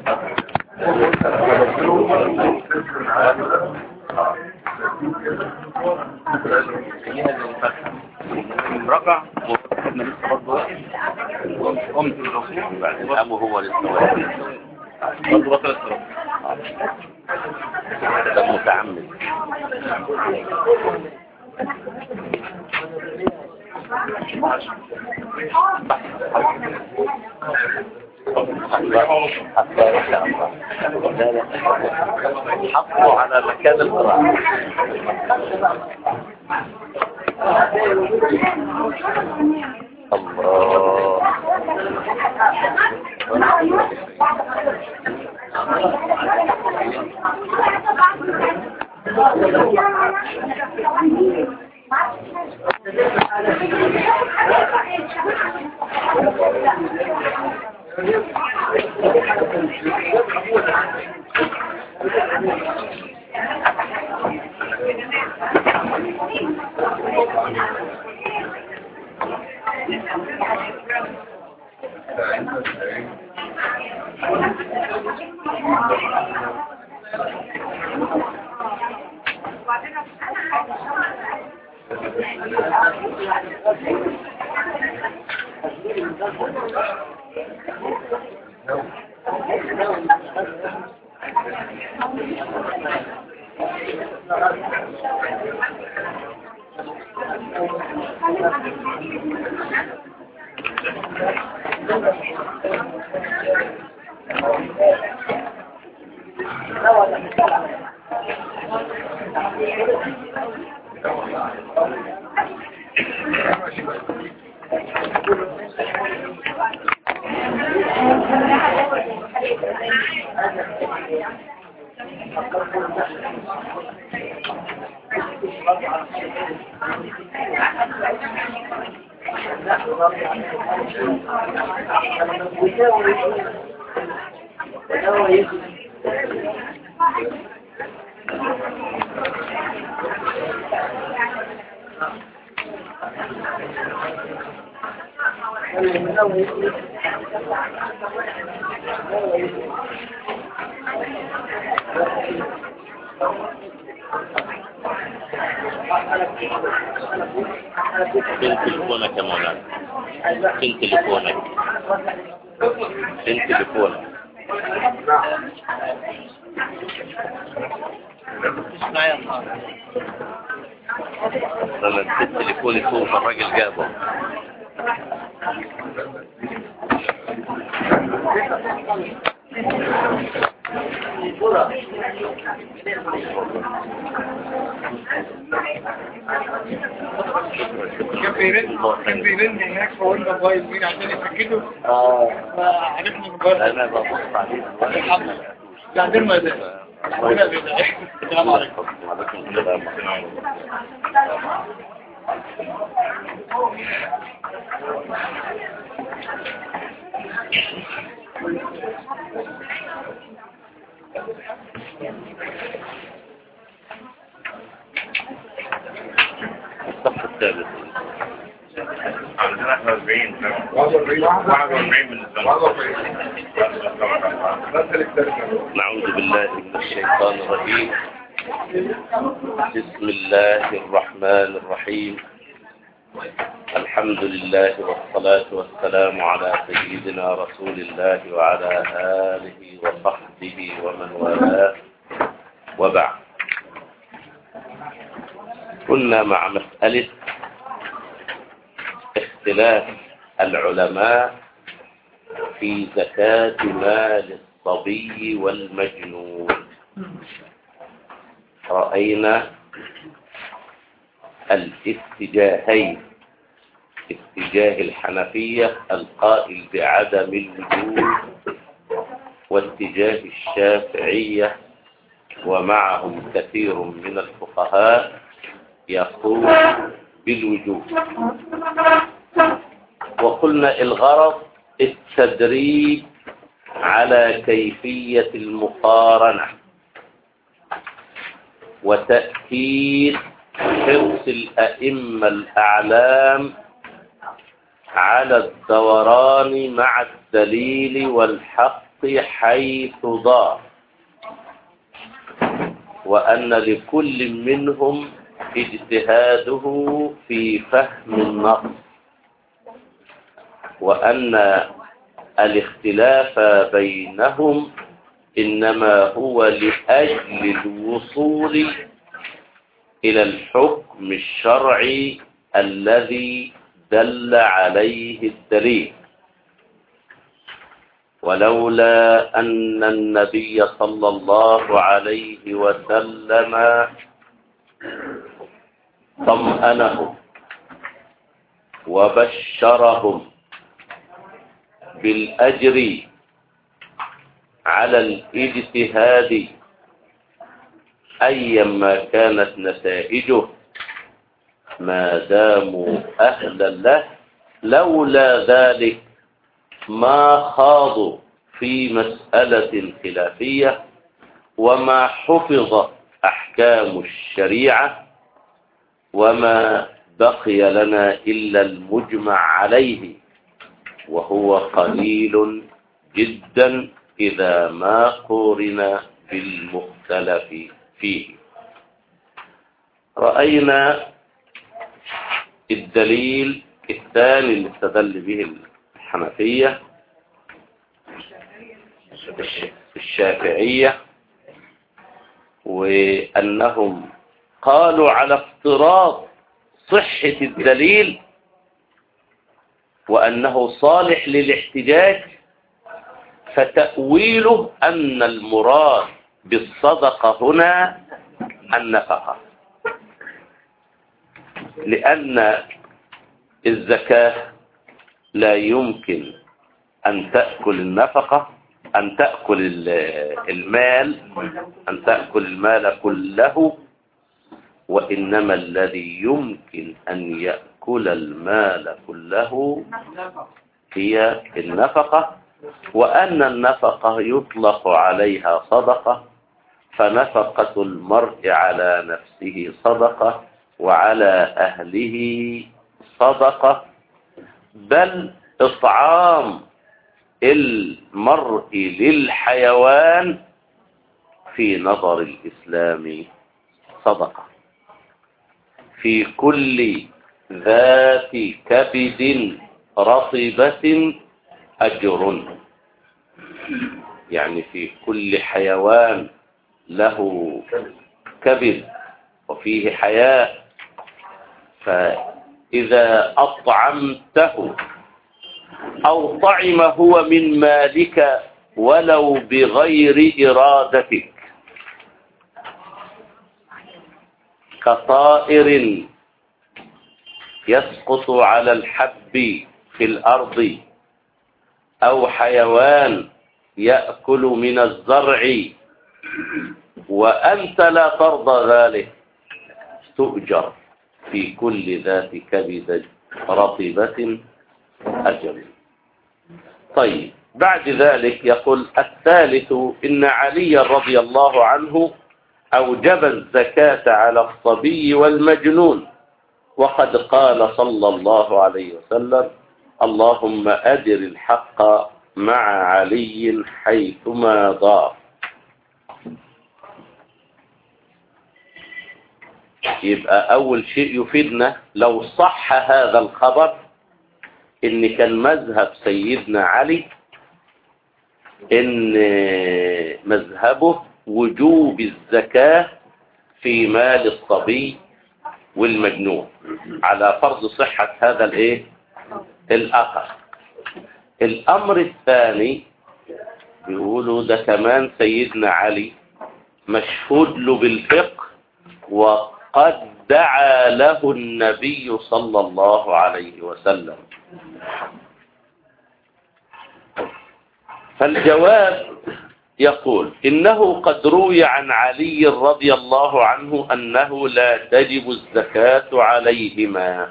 ركع وخدنا لسه برضه واقف قمت بالركوع بعدين ابو هو لسه واقف برضه بطل الصلاة ده متعمد حتى يرجع الله حطوا على مكان القراءة الله فين تليفونك يا مولانا فين تليفونك فين تليفونك انا اديت تليفوني فوق الراجل جابه كان بيرن كان بيرن هناك فقلنا موبايل مين عشان يتأكدوا اه فعرفنا من بره انا ببص عليه الحمد لله لا عندنا ما زال ربنا بيدعي السلام عليكم وعليكم السلام ورحمة الله الصف الثالث عندنا احنا 40 41 من نعوذ بالله من الشيطان الرجيم بسم الله الرحمن الرحيم الحمد لله والصلاة والسلام على سيدنا رسول الله وعلى آله وصحبه ومن والاه وبعد كنا مع مسألة اختلاف العلماء في زكاة مال الصبي والمجنون رأينا الاتجاهين اتجاه الحنفية القائل بعدم الوجوب واتجاه الشافعية ومعهم كثير من الفقهاء يقول بالوجوب وقلنا الغرض التدريب على كيفية المقارنة وتأكيد حرص الأئمة الأعلام على الدوران مع الدليل والحق حيث ضاع وأن لكل منهم اجتهاده في فهم النص وأن الاختلاف بينهم إنما هو لأجل الوصول إلى الحكم الشرعي الذي دل عليه الدليل ولولا أن النبي صلى الله عليه وسلم طمأنهم وبشرهم بالأجر على الاجتهاد أيما كانت نتائجه ما داموا أهلا له لولا ذلك ما خاضوا في مسألة خلافية وما حفظ أحكام الشريعة وما بقي لنا إلا المجمع عليه وهو قليل جدا إذا ما قورن بالمختلف فيه رأينا الدليل الثاني اللي استدل به الحنفية الشافعية وأنهم قالوا على افتراض صحة الدليل وأنه صالح للاحتجاج فتأويله أن المراد بالصدقة هنا النفقة لأن الزكاة لا يمكن أن تأكل النفقة أن تأكل المال أن تأكل المال كله وإنما الذي يمكن أن يأكل المال كله هي النفقة وأن النفقة يطلق عليها صدقة فنفقة المرء على نفسه صدقة وعلى أهله صدقة بل إطعام المرء للحيوان في نظر الإسلام صدقة في كل ذات كبد رطبة أجر يعني في كل حيوان له كبد وفيه حياة فإذا أطعمته أو طعم هو من مالك ولو بغير إرادتك كطائر يسقط على الحب في الأرض أو حيوان يأكل من الزرع وأنت لا ترضى ذلك تؤجر في كل ذات كبد رطبة أجر طيب بعد ذلك يقول الثالث إن علي رضي الله عنه أوجب الزكاة على الصبي والمجنون وقد قال صلى الله عليه وسلم اللهم أدر الحق مع علي حيثما ضاف يبقى أول شيء يفيدنا لو صح هذا الخبر إن كان مذهب سيدنا علي إن مذهبه وجوب الزكاة في مال الصبي والمجنون على فرض صحة هذا الايه الأثر الأمر الثاني بيقولوا ده كمان سيدنا علي مشهود له بالفقه وقد دعا له النبي صلى الله عليه وسلم فالجواب يقول إنه قد روي عن علي رضي الله عنه أنه لا تجب الزكاة عليهما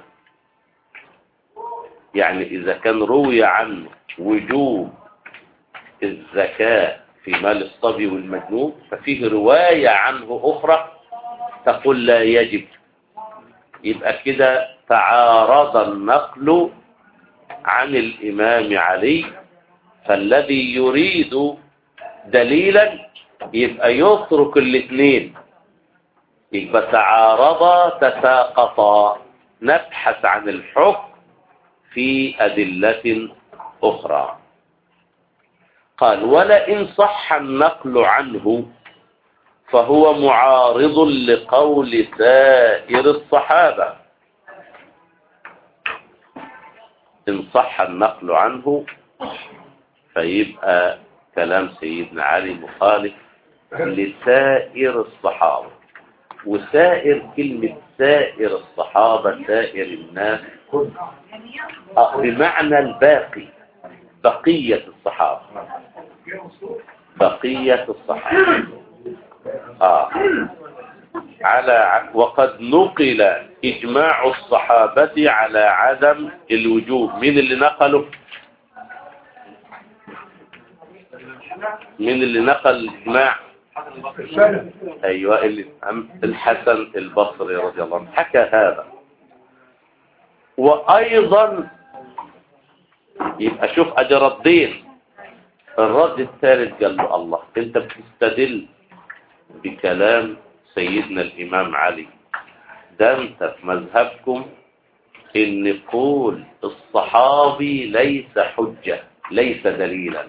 يعني إذا كان روي عنه وجوب الزكاة في مال الصبي والمجنون ففيه رواية عنه أخرى تقول لا يجب يبقى كده تعارض النقل عن الإمام علي فالذي يريد دليلا يبقى يترك الاثنين يبقى تعارضا تساقطا نبحث عن الحكم في أدلة أخرى قال ولئن صح النقل عنه فهو معارض لقول سائر الصحابة إن صح النقل عنه فيبقى كلام سيدنا علي مخالف لسائر الصحابة وسائر كلمة سائر الصحابة سائر الناس آه، بمعنى الباقي بقية الصحابة بقية الصحابة آه. على ع- وقد نقل إجماع الصحابة على عدم الوجوب مين اللي نقله مين اللي نقل الإجماع أيوة اللي أم- الحسن البصري رضي الله عنه حكى هذا وأيضا يبقى شوف أدي ردين الرد الثالث قال له الله أنت بتستدل بكلام سيدنا الإمام علي ده أنت في مذهبكم إن قول الصحابي ليس حجة ليس دليلا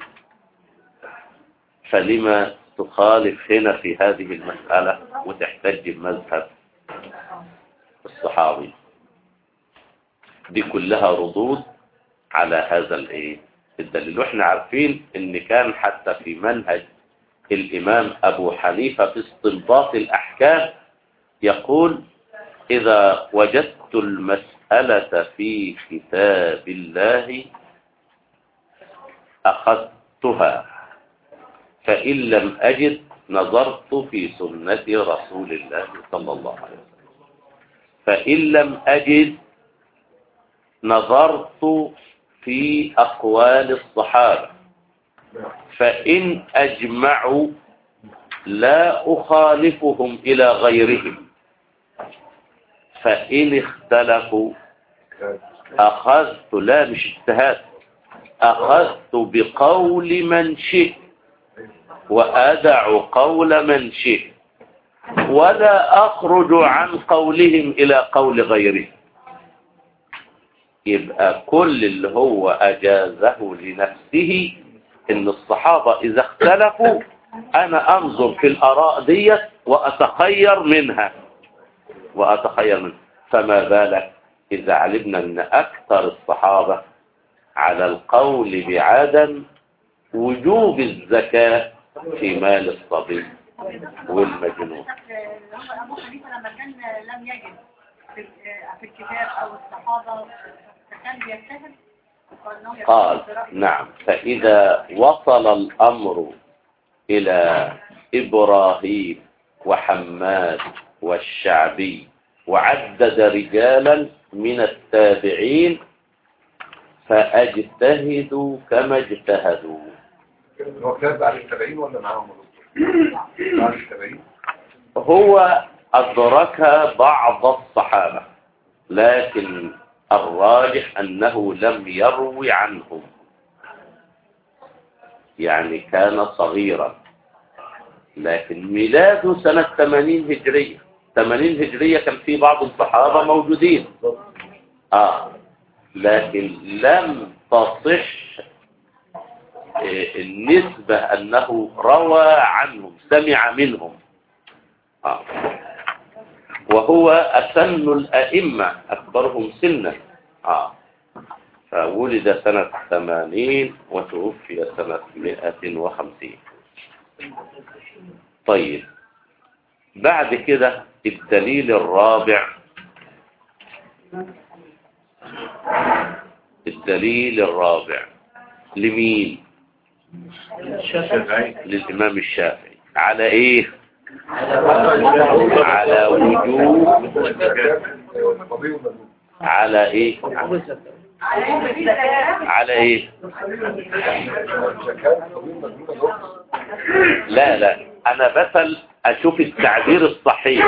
فلما تخالف هنا في هذه المسألة وتحتج بمذهب الصحابي دي كلها ردود على هذا الايه الدليل واحنا عارفين ان كان حتى في منهج الامام ابو حنيفة في استنباط الاحكام يقول اذا وجدت المسألة في كتاب الله اخذتها فإن لم أجد نظرت في سنة رسول الله صلى الله عليه وسلم فإن لم أجد نظرت في أقوال الصحابة فإن أجمعوا لا أخالفهم إلى غيرهم فإن اختلفوا أخذت لا مش اجتهاد أخذت بقول من شئت وأدع قول من شئت ولا أخرج عن قولهم إلى قول غيرهم يبقى كل اللي هو أجازه لنفسه إن الصحابة إذا اختلفوا أنا أنظر في الآراء ديت وأتخير منها وأتخير منها فما بالك إذا علمنا أن أكثر الصحابة على القول بعدم وجوب الزكاة في مال الصبي والمجنون هو أبو حنيفة لما كان لم يجد في في الكتاب أو الصحابة فكان بيجتهد فإنه قال يجتهد برأيه. نعم فإذا وصل الأمر إلى إبراهيم وحماد والشعبي وعدد رجالا من التابعين فأجتهدوا كما اجتهدوا هو كتاب بعد السبعين ولا معاهم بعد السبعين هو أدرك بعض الصحابة لكن الراجح أنه لم يروي عنهم يعني كان صغيرا لكن ميلاده سنة 80 هجرية 80 هجرية كان في بعض الصحابة موجودين آه لكن لم تصح إيه، النسبة أنه روى عنهم سمع منهم آه. وهو أسن الأئمة أكبرهم سنا آه. فولد سنة ثمانين وتوفي سنة مئة وخمسين طيب بعد كده الدليل الرابع الدليل الرابع لمين الشافعي للإمام الشافعي على إيه على وجوب الطبيب والمجنون على إيه على إيه الزكاة الطبيب والمجنون لا لا أنا بسأل أشوف التعبير الصحيح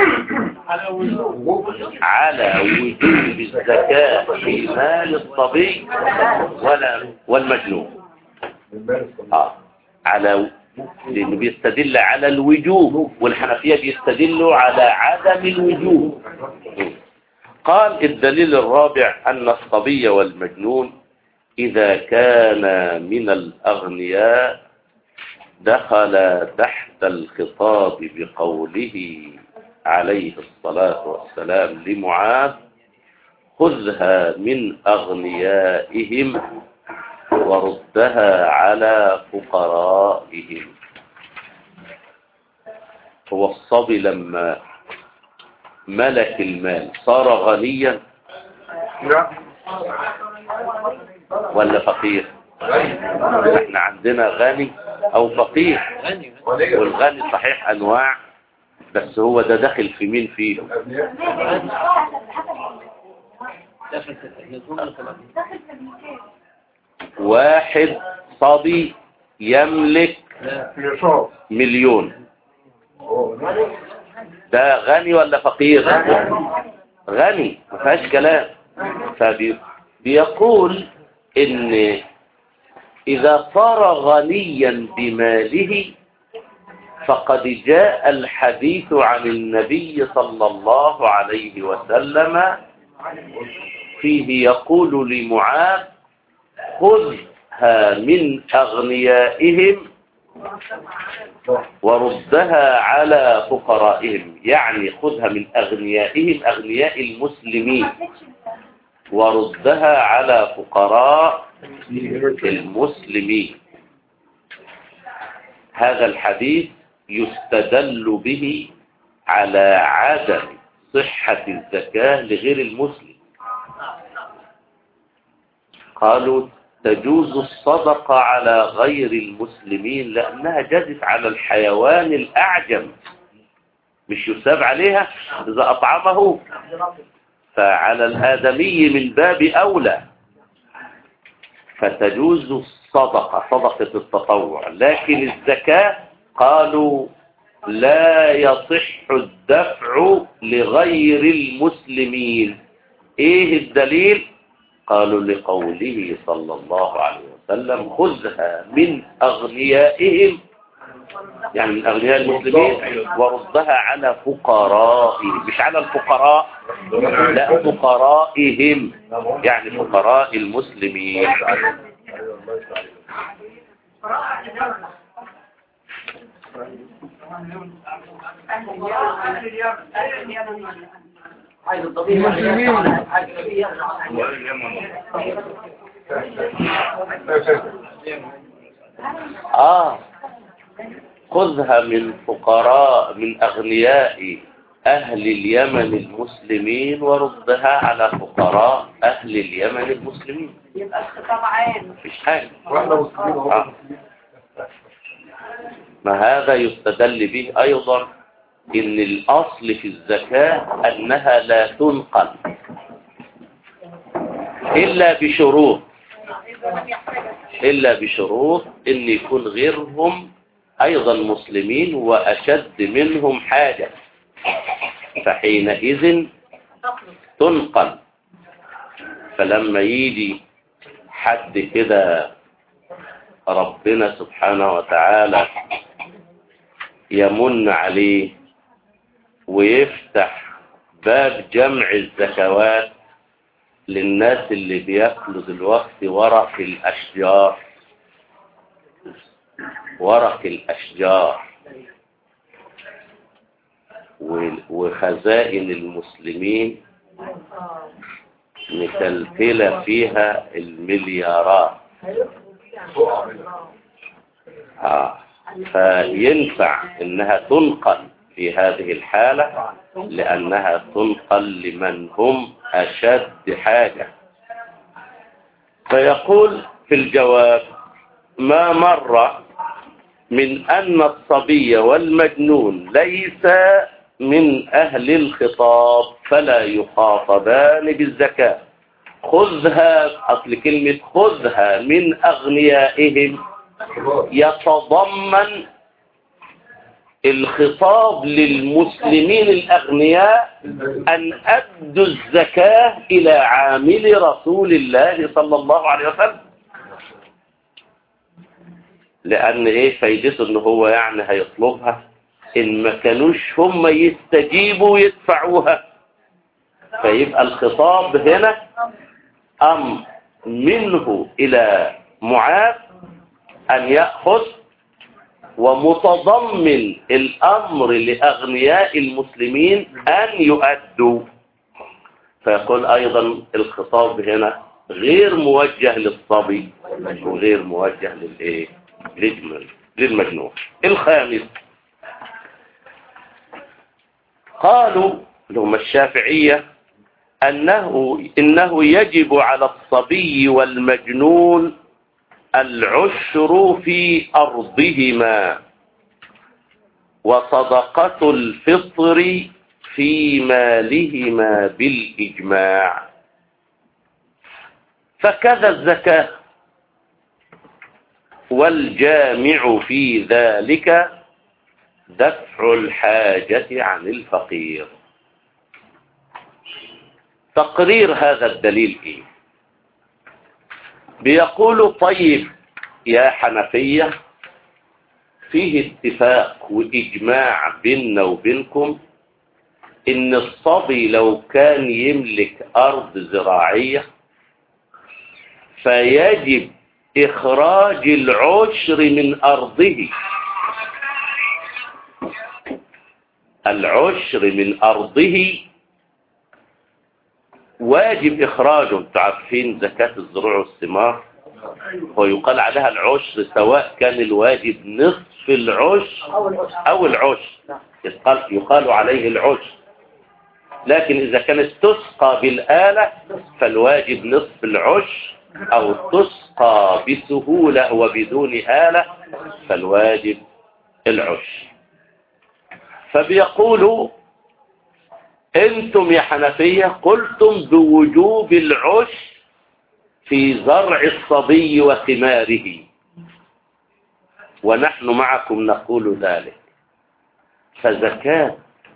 على وجوب الزكاة في مال الصبي ولا والمجنون من مال الصدقة آه. على لأنه بيستدل على الوجوب والحنفية بيستدلوا على عدم الوجوب قال الدليل الرابع أن الصبي والمجنون إذا كان من الأغنياء دخل تحت الخطاب بقوله عليه الصلاة والسلام لمعاذ خذها من أغنيائهم وردها على فقرائهم هو الصبي لما ملك المال صار غنيا لا ولا فقير احنا عندنا غني او فقير وليه والغني صحيح انواع بس هو ده داخل في مين فيه الأبنياء واحد صبي يملك في شعب مليون هو ده غني ولا فقير غني ما فيهاش كلام فبيقول ان اذا صار غنيا بماله فقد جاء الحديث عن النبي صلى الله عليه وسلم فيه يقول لمعاذ خذها من أغنيائهم وردها على فقرائهم يعني خذها من أغنيائهم أغنياء المسلمين وردها على فقراء المسلمين هذا الحديث يستدل به على عدم صحة الزكاة لغير المسلم قالوا تجوز الصدقة على غير المسلمين لأنها جازت على الحيوان الأعجم مش يساب عليها إذا أطعمه فعلى الآدمي من باب أولى فتجوز الصدقة صدقة التطوع لكن الزكاة قالوا لا يصح الدفع لغير المسلمين ايه الدليل قالوا لقوله صلى الله عليه وسلم خذها من أغنيائهم يعني من أغنياء المسلمين وردها على فقرائهم مش على الفقراء لا فقرائهم يعني فقراء المسلمين آه خذها من فقراء من أغنياء أهل اليمن المسلمين وردها على فقراء أهل اليمن المسلمين يبقى الخطاب عام مفيش حاجة واحنا مسلمين آه. وهم ما هذا يستدل به أيضا إن الأصل في الزكاة أنها لا تنقل إلا بشروط إلا بشروط إن يكون غيرهم أيضا مسلمين وأشد منهم حاجة فحينئذ تنقل فلما يجي حد كده ربنا سبحانه وتعالى يمن عليه ويفتح باب جمع الزكوات للناس اللي بياكلوا دلوقتي ورق الأشجار ورق الأشجار و- وخزائن المسلمين متلتلة فيها المليارات آه. فينفع انها تنقل في هذه الحالة لانها تنقل لمن هم اشد حاجة فيقول في الجواب ما مر من ان الصبي والمجنون ليس من اهل الخطاب فلا يخاطبان بالزكاة خذها اصل كلمة خذها من اغنيائهم يتضمن الخطاب للمسلمين الأغنياء أن أدوا الزكاة إلى عامل رسول الله صلى الله عليه وسلم لأن إيه فايدته إن هو يعني هيطلبها إن ما كانوش هم يستجيبوا يدفعوها فيبقى الخطاب هنا أمر منه إلى معاذ أن يأخذ ومتضمن الأمر لأغنياء المسلمين أن يؤدوا فيقول أيضا الخطاب هنا غير موجه للصبي وغير موجه للإيه للجمل- للمجنون الخامس قالوا لهم الشافعية أنه إنه يجب على الصبي والمجنون العشر في أرضهما وصدقة الفطر في مالهما بالإجماع فكذا الزكاة والجامع في ذلك دفع الحاجة عن الفقير تقرير هذا الدليل ايه بيقول طيب يا حنفية فيه اتفاق واجماع بيننا وبينكم ان الصبي لو كان يملك ارض زراعية فيجب اخراج العشر من ارضه العشر من ارضه واجب اخراجه انتوا عارفين زكاة الزروع والثمار ويقال عليها العشر سواء كان الواجب نصف العشر او العشر يقال, يقال عليه العشر لكن اذا كانت تسقى بالآلة فالواجب نصف العشر او تسقى بسهولة وبدون آلة فالواجب العشر فبيقولوا انتم يا حنفية قلتم بوجوب العشر في زرع الصبي وثماره ونحن معكم نقول ذلك فزكاة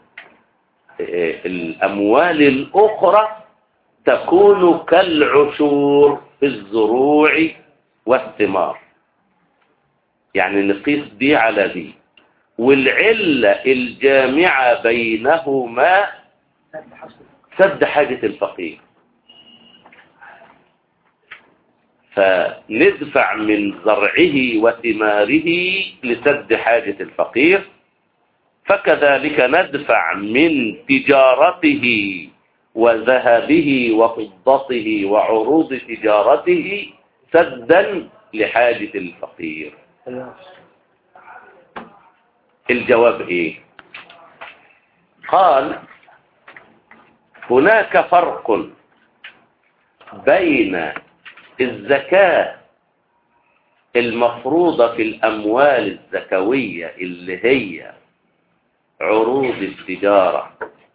الأموال الأخرى تكون كالعشور في الزروع والثمار يعني نقيس دي على دي والعلة الجامعة بينهما سد حاجة الفقير فندفع من زرعه وثماره لسد حاجة الفقير فكذلك ندفع من تجارته وذهبه وفضته وعروض تجارته سدا لحاجة الفقير الجواب ايه قال هناك فرق بين الزكاة المفروضة في الأموال الزكوية اللي هي عروض التجارة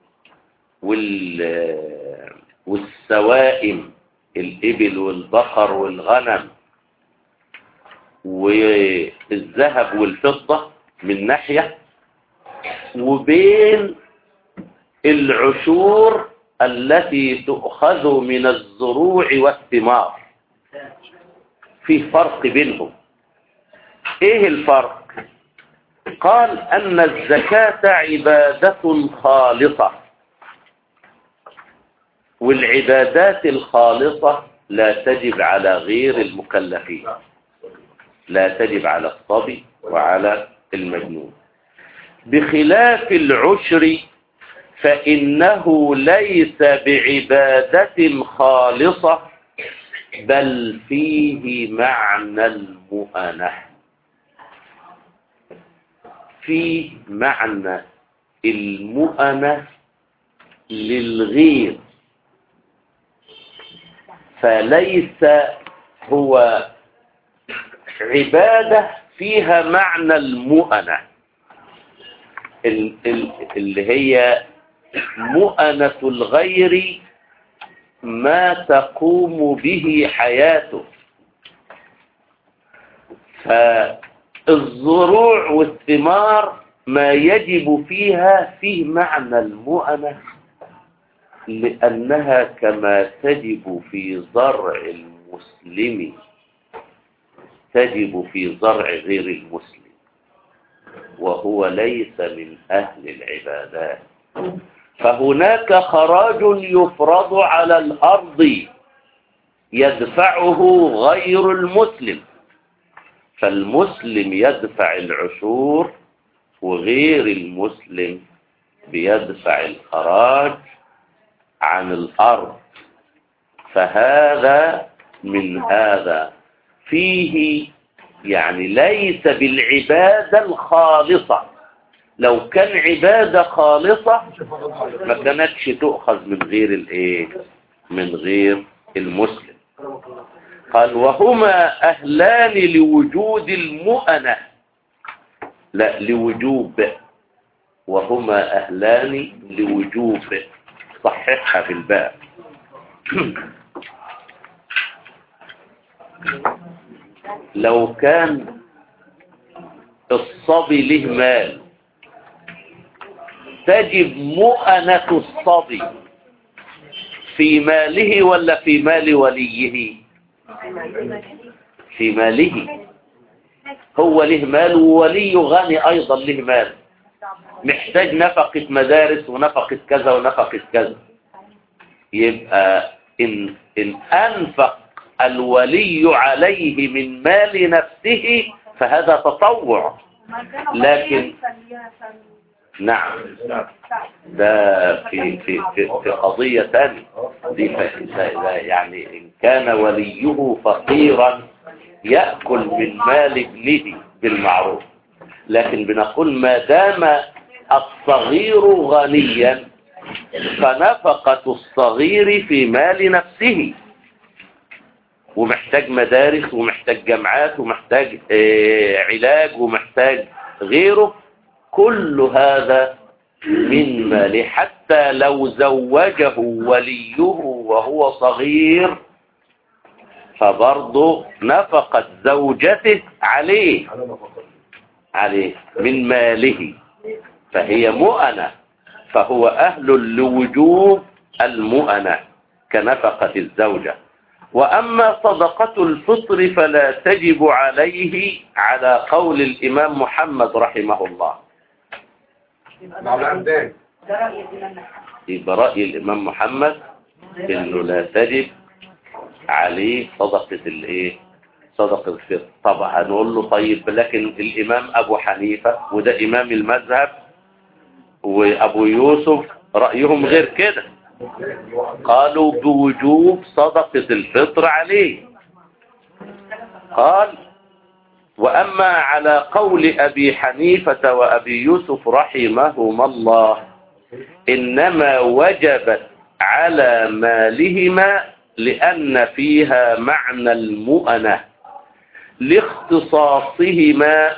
وال والسوائم الإبل والبقر والغنم والذهب والفضة من ناحية وبين العشور التي تؤخذ من الزروع والثمار في فرق بينهم ايه الفرق قال ان الزكاة عبادة خالصة والعبادات الخالصة لا تجب على غير المكلفين لا تجب على الصبي وعلى المجنون بخلاف العشر فإنه ليس بعبادة خالصة بل فيه معنى المؤنة في معنى المؤنة للغير فليس هو عبادة فيها معنى المؤنة اللي هي مؤنة الغير ما تقوم به حياته فالزروع والثمار ما يجب فيها فيه معنى المؤنة لأنها كما تجب في زرع المسلم تجب في زرع غير المسلم وهو ليس من أهل العبادات فهناك خراج يفرض على الأرض يدفعه غير المسلم فالمسلم يدفع العشور وغير المسلم بيدفع الخراج عن الأرض فهذا من هذا فيه يعني ليس بالعبادة الخالصة لو كان عبادة خالصة ما كانتش تؤخذ من غير الايه من غير المسلم قال وهما أهلان لوجود المؤنة لا لوجوب وهما أهلان لوجوب صححها في الباب لو كان الصبي له مال تجب مؤنة الصبي في ماله ولا في مال وليه في ماله هو له مال وولي غني أيضا له مال محتاج نفقة مدارس ونفقة كذا ونفقة كذا يبقى إن, إن أنفق الولي عليه من مال نفسه فهذا تطوع لكن نعم ده في في في, في قضية ثانية دي ف- ده يعني إن كان وليه فقيرا يأكل من مال ابنه بالمعروف لكن بنقول ما دام الصغير غنيا فنفقة الصغير في مال نفسه ومحتاج مدارس ومحتاج جامعات ومحتاج آه، علاج ومحتاج غيره كل هذا من مال حتى لو زوجه وليه وهو صغير فبرضه نفقت زوجته عليه على نفقة عليه من ماله فهي مؤنة فهو أهل لوجوب المؤنة كنفقة الزوجة وأما صدقة الفطر فلا تجب عليه على قول الإمام محمد رحمه الله مع العمدان يبقى رأي الإمام محمد إنه لا تجب عليه صدقة الإيه صدقة الفطر طبعا هنقول له طيب لكن الإمام أبو حنيفة وده إمام المذهب وأبو يوسف رأيهم غير كده قالوا بوجوب صدقة الفطر عليه قال وأما على قول أبي حنيفة وأبي يوسف رحمهما الله إنما وجبت على مالهما لأن فيها معنى المؤنة لاختصاصهما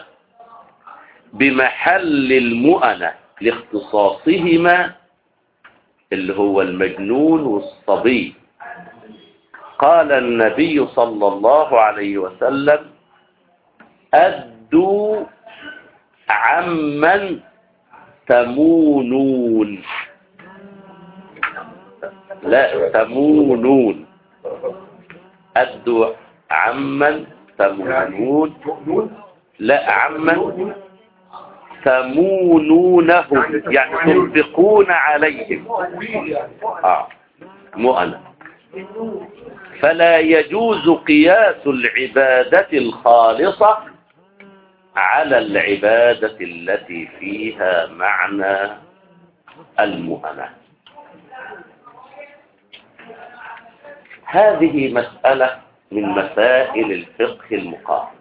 بمحل المؤنة لاختصاصهما اللي هو المجنون والصبي قال النبي صلى الله عليه وسلم أدوا عمن تمونون لا تمونون أدوا عمن تمونون مؤمنون لا عمن تمونونه يعني تنفقون عليهم آه مؤنة فلا يجوز قياس العبادة الخالصة على العبادة التي فيها معنى المؤنة هذه مسألة من مسائل الفقه المقارن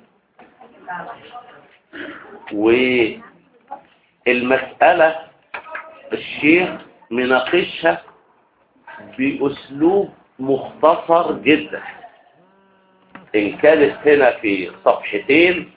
والمسألة الشيخ مناقشها بأسلوب مختصر جدا إن كانت هنا في صفحتين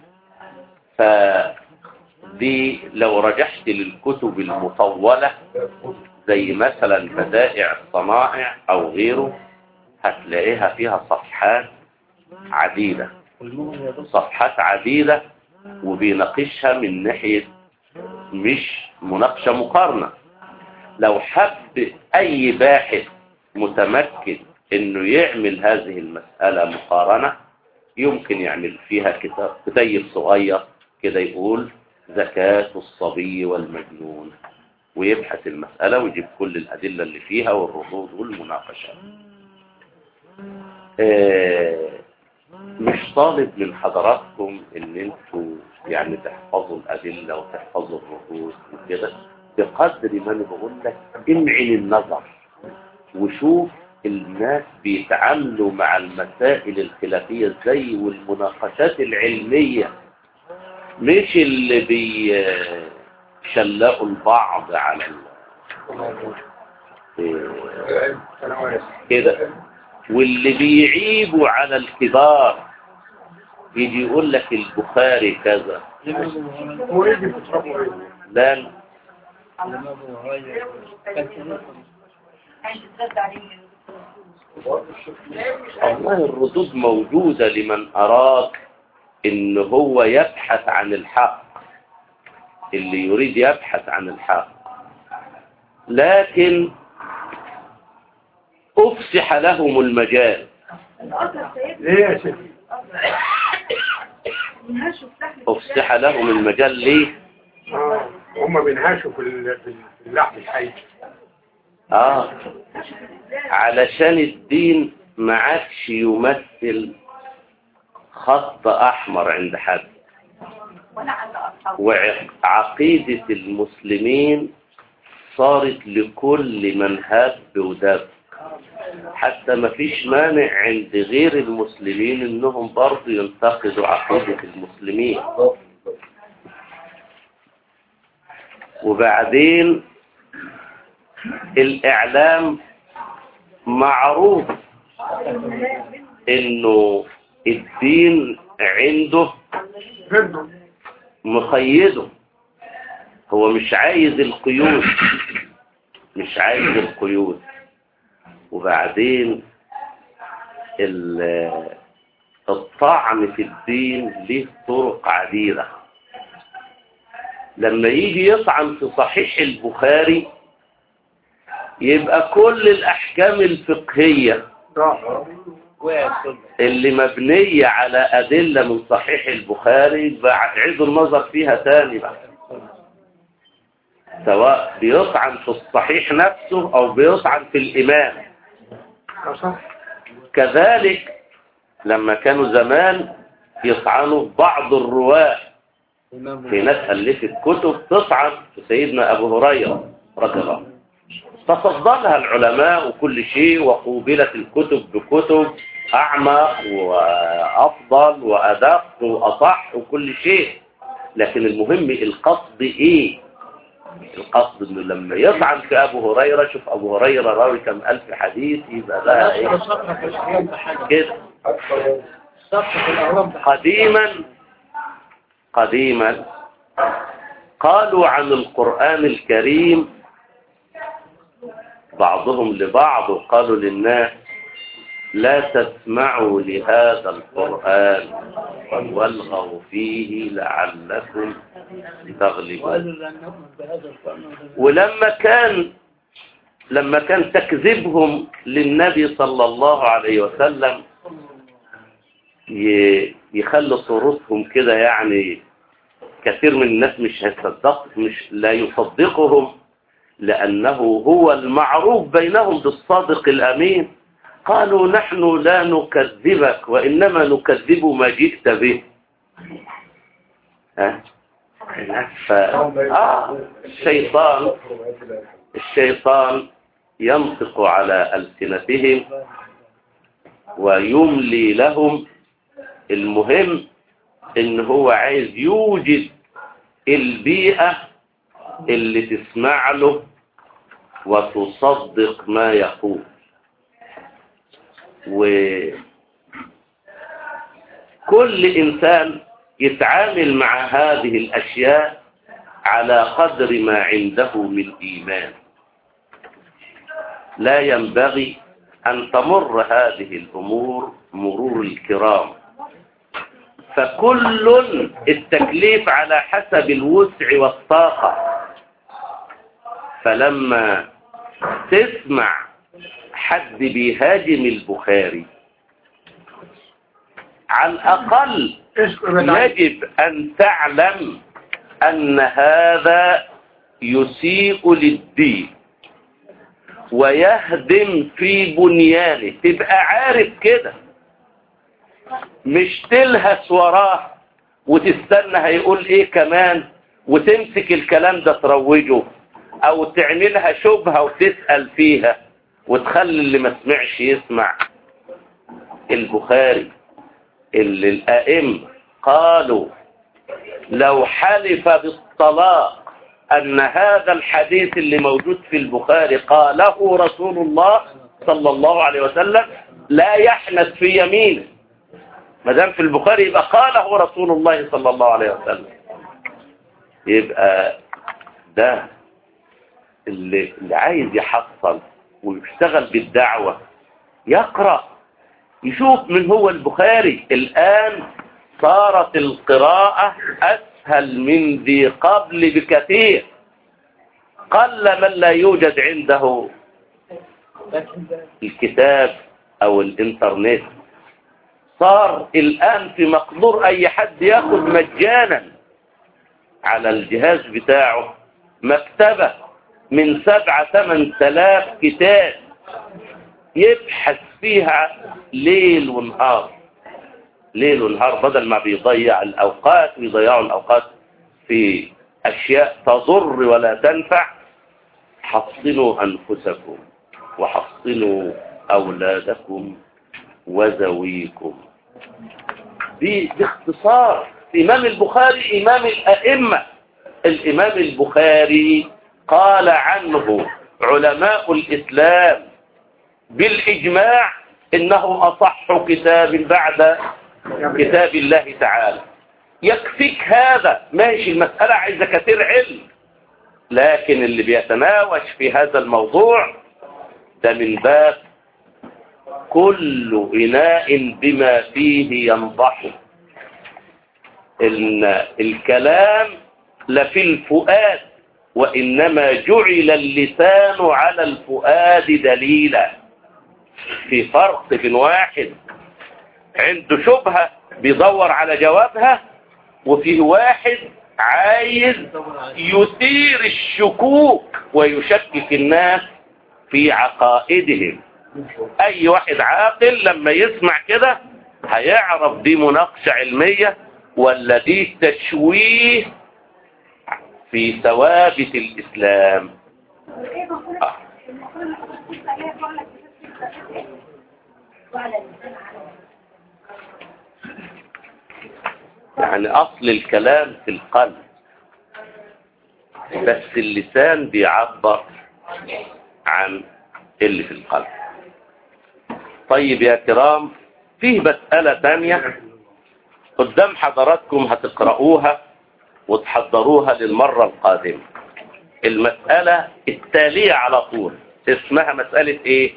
فدي لو رجحت للكتب المطولة زي مثلا بدائع الصنائع أو غيره هتلاقيها فيها صفحات عديدة صفحات عديدة وبيناقشها من ناحية مش مناقشة مقارنة لو حب أي باحث متمكن إنه يعمل هذه المسألة مقارنة يمكن يعمل فيها كتاب كتيب صغير كده يقول زكاة الصبي والمجنون ويبحث المسألة ويجيب كل الأدلة اللي فيها والردود والمناقشات آه، مش طالب من حضراتكم ان انتوا يعني تحفظوا الأدلة وتحفظوا الردود وكده بقدر ما انا بقول لك امعن النظر وشوف الناس بيتعاملوا مع المسائل الخلافية ازاي والمناقشات العلمية مش اللي بيشلقوا البعض على ال... إيه، كده واللي بيعيبوا على الكبار يجي يقول لك البخاري كذا هو ايه اللي بتشربه ايه؟ لا عايز تزد عليه والله الردود موجودة لمن أراد إن هو يبحث عن الحق اللي يريد يبحث عن الحق لكن أفسح لهم المجال ليه يا شيخ؟ أفسح لهم المجال ليه؟ اه هم بينهاشوا في ال- في اللحم الحي آه علشان الدين ما عادش يمثل خط أحمر عند حد ولا عند أصحابه وعقيدة المسلمين صارت لكل من هب ودب حتى ما فيش مانع عند غير المسلمين انهم برضه ينتقدوا عقيدة المسلمين وبعدين الاعلام معروف انه الدين عنده فهمتوا؟ مقيده هو مش عايز القيود مش عايز القيود وبعدين ال- الطعن في الدين ليه طرق عديدة لما يجي يطعن في صحيح البخاري يبقى كل الأحكام الفقهية اه اللي مبنية على أدلة من صحيح البخاري بعيد النظر فيها تاني بقى سواء بيطعن في الصحيح نفسه أو بيطعن في الإمام اه صح كذلك لما كانوا زمان يطعنوا في بعض الرواة في ناس ألفت كتب تطعن في سيدنا أبو هريرة رضي الله عنه تفضلها العلماء وكل شيء وقوبلت الكتب بكتب أعمق وأفضل وأدق وأصح وكل شيء لكن المهم القصد إيه القصد إنه لما يطعن في أبو هريرة شوف أبو هريرة راوي كم ألف حديث يبقى لها إيه صفحة في الأهرام بحاجة كده صفحة في الأهرام بحاجة قديما قديما قالوا عن القرآن الكريم بعضهم لبعض وقالوا للناس لا تسمعوا لهذا القرآن والغوا فيه لعلكم تغلبون وقالوا لأنهم بهذا الفن ولما كان لما كان تكذيبهم للنبي صلى الله عليه وسلم ي- يخلي صورتهم كده يعني كثير من الناس مش هيصدق مش لا يصدقهم لأنه هو المعروف بينهم بالصادق الأمين قالوا نحن لا نكذبك وإنما نكذب ما جئت به ها؟ ف... آه الشيطان الشيطان ينطق على ألسنتهم ويملي لهم المهم ان هو عايز يوجد البيئة اللي تسمع له وتصدق ما يقول وكل إنسان يتعامل مع هذه الأشياء على قدر ما عنده من إيمان لا ينبغي أن تمر هذه الأمور مرور الكرام فكل التكليف على حسب الوسع والطاقة فلما تسمع حد بيهاجم البخاري على الأقل اسكت ابعد عني. يجب أن تعلم أن هذا يسيء للدين ويهدم في بنيانه تبقى عارف كده مش تلهس وراه وتستنى هيقول ايه كمان وتمسك الكلام ده تروجه او تعملها شبهة وتسأل فيها وتخلي اللي ما سمعش يسمع البخاري اللي الائمه قالوا لو حلف بالطلاق أن هذا الحديث اللي موجود في البخاري قاله رسول الله صلى الله عليه وسلم لا يحنث في يمينه ما دام في البخاري يبقى قاله رسول الله صلى الله عليه وسلم يبقى ده اللي, اللي عايز يحصل ويشتغل بالدعوة يقرأ يشوف من هو البخاري الآن صارت القراءة أسهل من ذي قبل بكثير قل من لا يوجد عنده الكتاب أو الإنترنت صار الآن في مقدور أي حد ياخد مجانا على الجهاز بتاعه مكتبة من سبعة ثمان تلاف كتاب يبحث فيها ليل ونهار ليل ونهار بدل ما بيضيع الأوقات ويضيعوا الأوقات في أشياء تضر ولا تنفع حصنوا أنفسكم وحصنوا أولادكم وذويكم دي باختصار إمام البخاري إمام الأئمة الإمام البخاري قال عنه علماء الإسلام بالإجماع إنه أصح كتاب بعد كتاب الله تعالى يكفيك هذا ماشي المسألة عايزة كثير علم لكن اللي بيتناوش في هذا الموضوع ده من باب كل إناء بما فيه ينضح إن الكلام لفي الفؤاد وإنما جعل اللسان على الفؤاد دليلا في فرق بين واحد عنده شبهة بيدور على جوابها وفي واحد عايز يثير الشكوك ويشكك الناس في عقائدهم اي واحد عاقل لما يسمع كده هيعرف دي مناقشة علمية ولا دي تشويه في ثوابت الاسلام آه. يعني اصل الكلام في القلب بس اللسان بيعبر عن اللي في القلب طيب يا كرام فيه مسألة تانية قدام حضراتكم هتقرأوها وتحضروها للمرة القادمة المسألة التالية على طول اسمها مسألة ايه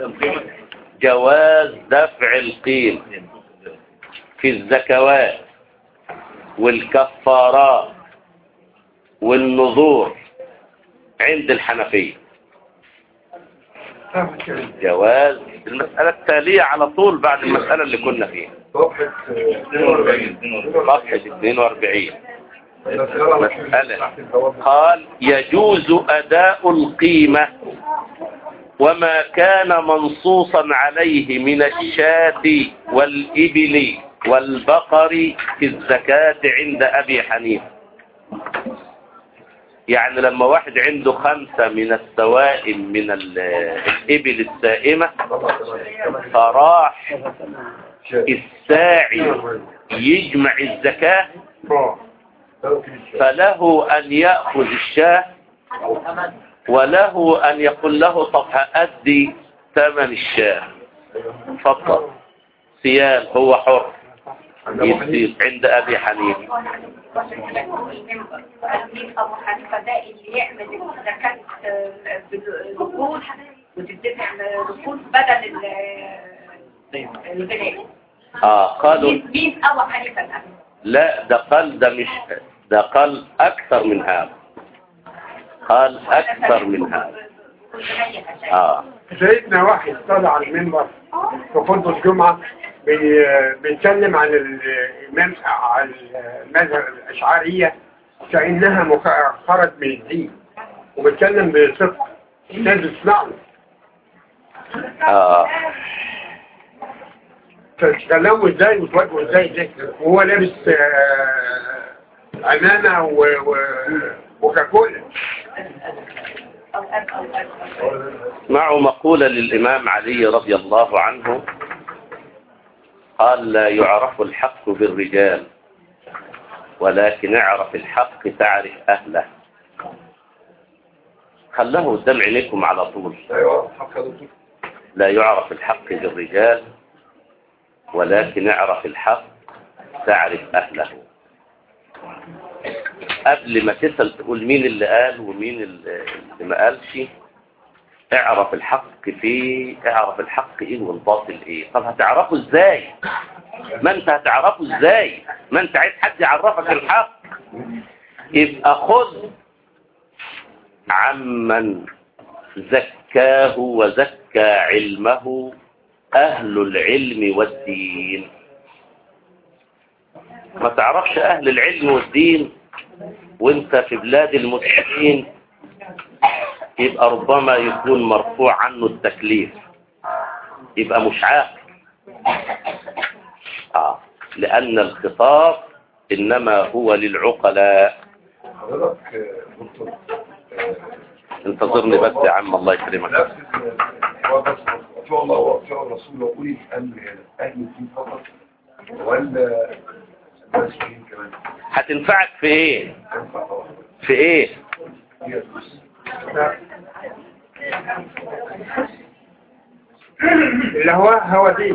جواز دفع القيمة في الزكوات والكفارات والنذور عند الحنفية جواز المسألة التالية على طول بعد المسألة اللي كنا فيها صفحة 42 صفحة 42 مسألة قال يجوز أداء القيمة وما كان منصوصا عليه من الشاة والإبل والبقر في الزكاة عند أبي حنيفة يعني لما واحد عنده خمسة من السوائم من ال- الإبل السائمة فراح الساعي يجمع الزكاة فله أن يأخذ الشاه وله أن يقول له طب هأدي ثمن الشاه فضل سيال هو حر يدي عند أبي حنيفة مين ابو حنيفه ده اللي يعمل الزكاه بالنقود وتدفع النقود بدل ال- البلاد آه قالوا مين مين ابو حنيفه ده لا ده قال ده مش ده قال أكثر من هذا قال أكثر من هذا آه سيدنا واحد طلع على المنبر في خطبة الجمعة بي- بيتكلم عن الإمام عن المذهب الأشعرية كأنها مخ- خرج من الدين وبيتكلم بصدق لازم تسمعه آه تتكلموا ازاي وتواجهوا ازاي ده وهو لابس آه، عمامة و- و- وكاكولا معه مقولة للإمام علي رضي الله عنه قال لا يعرف الحق بالرجال ولكن اعرف الحق تعرف أهله خله قدام عينيكم على طول ايوه حق يا دكتور لا يعرف الحق بالرجال ولكن اعرف الحق تعرف أهله قبل ما تسأل تقول مين اللي قال ومين اللي اللي ما قالش اعرف الحق فيه اعرف الحق ايه والباطل ايه طب هتعرفه ازاي ما انت هتعرفه ازاي ما انت عايز حد يعرفك الحق يبقى خذ عمن زكاه وزكى علمه أهل العلم والدين ما تعرفش أهل العلم والدين وانت في بلاد المسلمين يبقى ربما يكون مرفوع عنه التكليف يبقى مش عاقل آه. لأن الخطاب إنما هو للعقلاء حضرتك آه، دكتور آه، انتظرني بس يا عم الله يكرمك نفس ال- هو بس اطيعوا الله واطيعوا الرسول واولي الامر هنا اهل الدين فقط ولا المسلمين كمان هتنفعك في ايه ينفع طبعا في ايه هي الفلوس. اللي هو هو دين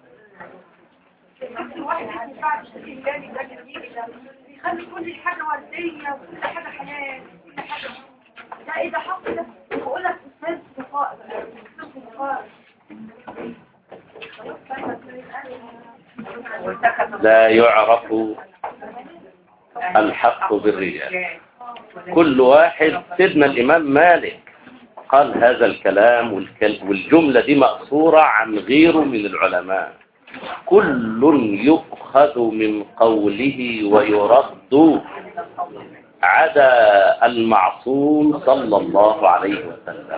الواحد ما ينفعش الثاني ده جميل ده بيخلي كل حاجة وردية وكل حاجة حلال وكل حاجة ده ايه ده حق ده بقول لك استاذ صفاء استاذ صفاء لا يعرف الحق بالرجال كل واحد سيدنا الإمام مالك قال هذا الكلام والكل- والجملة دي مأثورة عن غيره من العلماء كل يؤخذ من قوله ويرد عدا المعصوم صلى الله عليه وسلم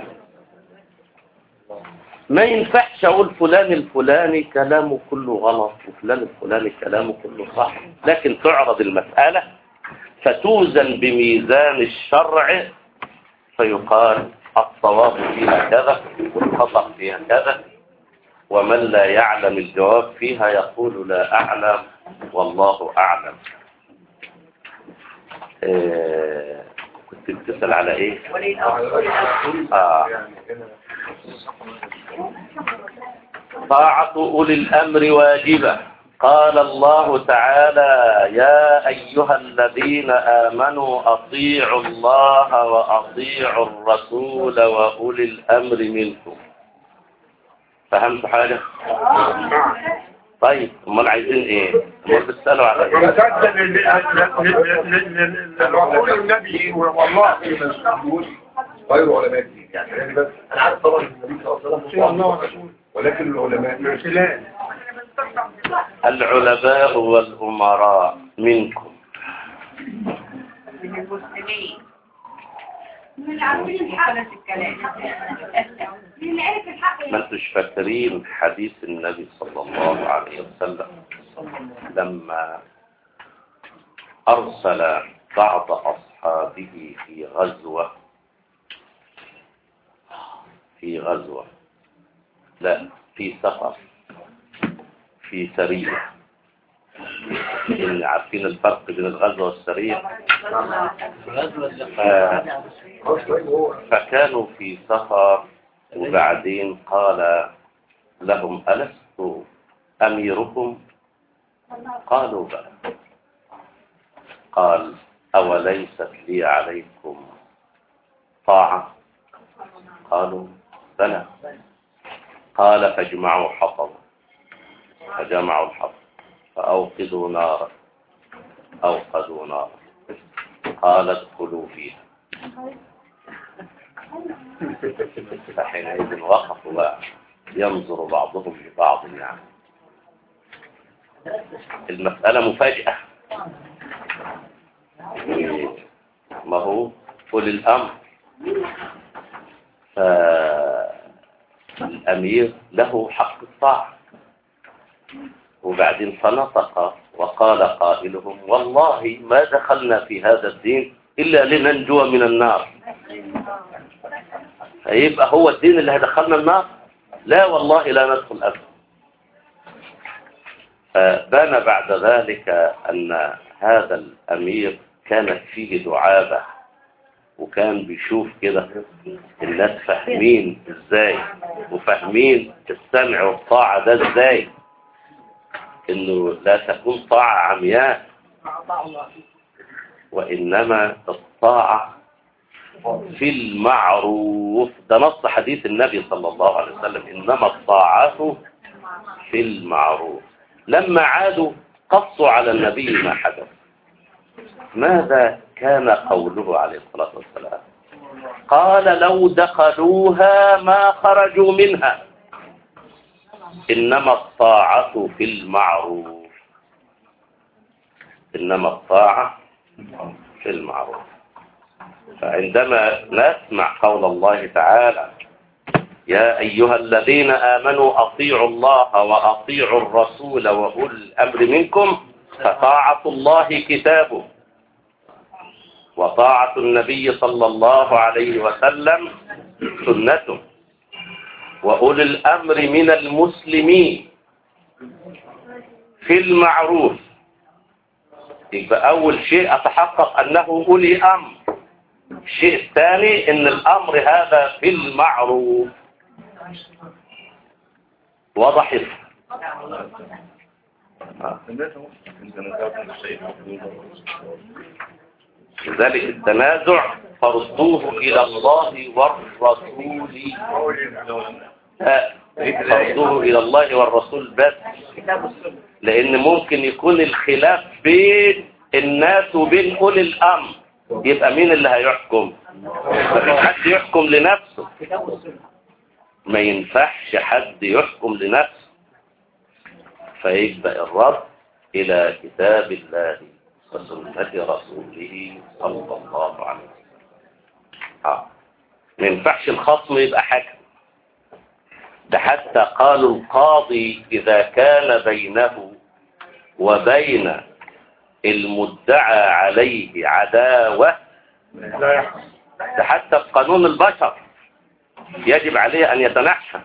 ما ينفعش اقول فلان الفلاني كلامه كله غلط وفلان الفلاني كلامه كله صح لكن تعرض المسألة فتوزن بميزان الشرع فيقال الصواب فيها كذا والخطأ فيها كذا ومن لا يعلم الجواب فيها يقول لا أعلم والله أعلم آه كنت بتسأل على إيه؟ آه. يعني هنا طاعة أولي الأمر واجبة قال الله تعالى يا أيها الذين آمنوا أطيعوا الله وأطيعوا الرسول وأولي الأمر منكم فهمت حاجة؟ طيب امال عايزين ايه؟ امال بتسألوا على ايه؟ ممتازة للرسول النبي والله غير علماء الدين يعني يعني بس انا عارف طبعا ان النبي صلى الله عليه وسلم هو الرسول ولكن العلماء من خلال العلماء والأمراء منكم من المسلمين من اللي عارفين الحق من اللي عارف الحق ما انتوش فاكرين حديث النبي صلى الله عليه وسلم لما أرسل بعض أصحابه في غزوة في غزوة لا في سفر في سرية إن عارفين الفرق بين الغزوة والسرية آه، فكانوا في سفر وبعدين قال لهم ألست أميركم قالوا بلى قال أوليست لي عليكم طاعة قالوا بلى قال فاجمعوا حطب فجمعوا الحطب فأوقدوا نارا أوقدوا نارا قال ادخلوا فيها فحينئذ وقفوا بقى ينظر بعضهم لبعض يعني المسألة مفاجأة ما هو أولي الأمر فالأمير له حق الطاعة وبعدين فنطق وقال قائلهم والله ما دخلنا في هذا الدين إلا لننجو من النار فيبقى هو الدين اللي هدخلنا النار لا والله لا ندخل أبدا فبان بعد ذلك أن هذا الأمير كانت فيه دعابة وكان بيشوف كده الناس فاهمين ازاي وفاهمين السمع والطاعة ده ازاي انه لا تكون طاعة عمياء وانما الطاعة في المعروف ده نص حديث النبي صلى الله عليه وسلم انما الطاعة في المعروف لما عادوا قصوا على النبي ما حدث ماذا كان قوله عليه الصلاة والسلام قال لو دخلوها ما خرجوا منها إنما الطاعة في المعروف إنما الطاعة في المعروف فعندما نسمع قول الله تعالى يا أيها الذين آمنوا أطيعوا الله وأطيعوا الرسول وأولي الأمر منكم فطاعة الله كتابه وطاعة النبي صلى الله عليه وسلم سنته وأولي الأمر من المسلمين في المعروف يبقى أول شيء أتحقق أنه أولي أمر الشيء الثاني أن الأمر هذا في المعروف وضح لذلك التنازع فردوه إلى الله والرسول لا فردوه إلى الله والرسول بس لأن ممكن يكون الخلاف بين الناس وبين أولي الأمر يبقى مين اللي هيحكم مفيش حد يحكم لنفسه ما ينفعش حد يحكم لنفسه فيبدأ الرد إلى كتاب الله وسنة رسوله صلى الله عليه وسلم آه. ما ينفعش الخصم يبقى حكم ده حتى قالوا القاضي إذا كان بينه وبين المدعى عليه عداوة ده حتى في قانون البشر يجب عليه أن يتنحى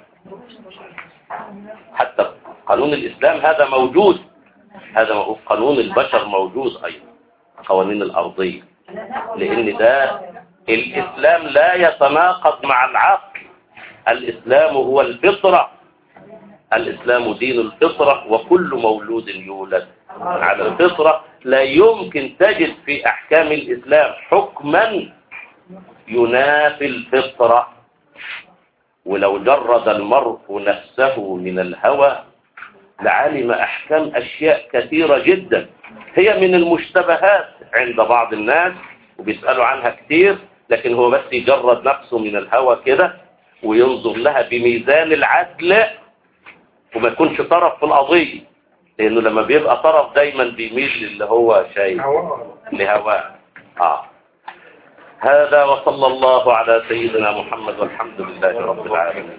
حتى في قانون الإسلام هذا موجود هذا هو قانون البشر موجود أيضا قوانين الأرضية لأن ده الإسلام لا يتناقض مع العقل الإسلام هو الفطرة الإسلام دين الفطرة وكل مولود يولد على الفطرة لا يمكن تجد في أحكام الإسلام حكما ينافي الفطرة ولو جرد المرء نفسه من الهوى لعلم أحكام أشياء كثيرة جدا هي من المشتبهات عند بعض الناس وبيسألوا عنها كتير لكن هو بس يجرد نفسه من الهوى كده وينظر لها بميزان العدل وما يكونش طرف في القضية لأنه لما بيبقى طرف دايما بيميل للي هو شايف لهواه آه. هذا وصلى الله على سيدنا محمد والحمد لله رب العالمين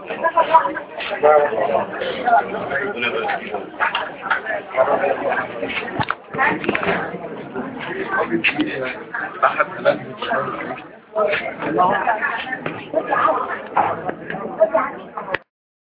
أحد ثلاثة الله